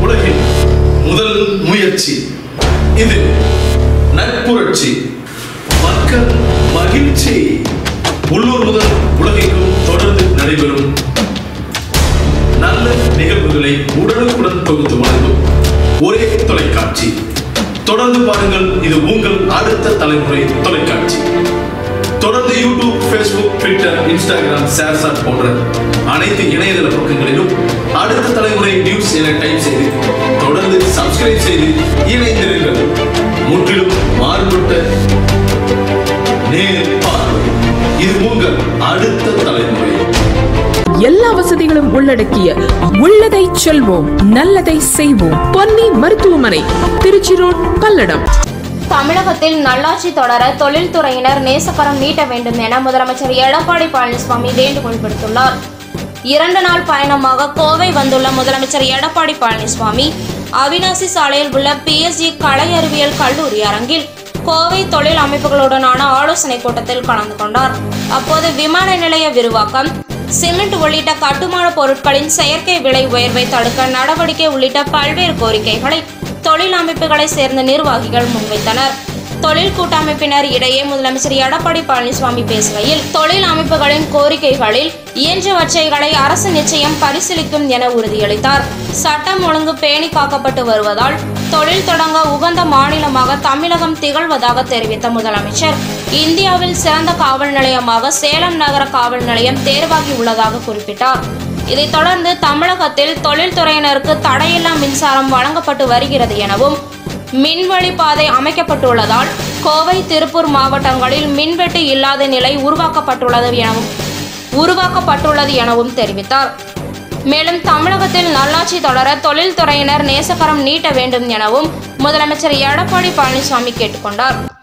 உலகின் முதல் முயற்சி இது நட்புரட்சி மக்கள் மகிழ்ச்சி உள்ளூர் முதல் உலகெங்கும் தொடர்ந்து நடைபெறும் நல்ல நிகழ்வுகளை உடனுக்குடன் தொகுத்து வழங்கும் ஒரே தொலைக்காட்சி தொடர்ந்து பாருங்கள் இது உங்கள் அடுத்த தலைமுறை தொலைக்காட்சி தொடர்ந்து YouTube Facebook Twitter Instagram ShareChat போன்ற அனைத்து இணையதள பக்கங்களிலும் அடுத்த தலைமுறை நியூஸ் என டைப் செய்து தொடர்ந்து சப்ஸ்கிரைப் செய்து இணைந்திருங்கள் முற்றிலும் மாறுபட்ட நேர் பார்வை இது உங்கள் அடுத்த தலைமுறை எல்லா வசதிகளும் உள்ளடக்கிய உள்ளதை செல்வோம் நல்லதை செய்வோம் பொன்னி மருத்துவமனை திருச்சி ரோட் பல்லடம் தமிழகத்தில் நல்லாட்சி தொடர தொழில்துறையினர் நேசக்கரம் நீட்ட வேண்டும் என முதலமைச்சர் எடப்பாடி பழனிசாமி வேண்டுகோள் விடுத்துள்ளார் இரண்டு நாள் பயணமாக கோவை வந்துள்ள முதலமைச்சர் எடப்பாடி பழனிசாமி அவினாசி சாலையில் உள்ள பிஎஸ்ஜி கலை அறிவியல் கல்லூரி அரங்கில் கோவை தொழில் அமைப்புகளுடனான ஆலோசனை கூட்டத்தில் கலந்து கொண்டார் அப்போது விமான நிலைய விரிவாக்கம் சிமெண்ட் உள்ளிட்ட கட்டுமான பொருட்களின் செயற்கை விலை உயர்வை தடுக்க நடவடிக்கை உள்ளிட்ட பல்வேறு கோரிக்கைகளை தொழில் அமைப்புகளை சேர்ந்த நிர்வாகிகள் முன்வைத்தனர் தொழில் கூட்டமைப்பினர் இடையே முதலமைச்சர் எடப்பாடி பழனிசாமி பேசுகையில் தொழில் அமைப்புகளின் கோரிக்கைகளில் இயன்றவற்றைகளை அரசு நிச்சயம் பரிசீலிக்கும் என உறுதியளித்தார் சட்டம் ஒழுங்கு பேணி காக்கப்பட்டு வருவதால் தொழில் தொடங்க உகந்த மாநிலமாக தமிழகம் திகழ்வதாக தெரிவித்த முதலமைச்சர் இந்தியாவில் சிறந்த காவல் நிலையமாக சேலம் நகர காவல் நிலையம் தேர்வாகி உள்ளதாக குறிப்பிட்டார் இதைத் தொடர்ந்து தமிழகத்தில் தொழில்துறையினருக்கு தடையில்லா மின்சாரம் வழங்கப்பட்டு வருகிறது எனவும் மின்வழி பாதை அமைக்கப்பட்டுள்ளதால் கோவை திருப்பூர் மாவட்டங்களில் மின்வெட்டு இல்லாத நிலை உருவாக்கப்பட்டுள்ளது எனவும் உருவாக்கப்பட்டுள்ளது எனவும் தெரிவித்தார் மேலும் தமிழகத்தில் நல்லாட்சி தொடர தொழில்துறையினர் நேசக்கரம் நீட்ட வேண்டும் எனவும் முதலமைச்சர் எடப்பாடி பழனிசாமி கேட்டுக்கொண்டார்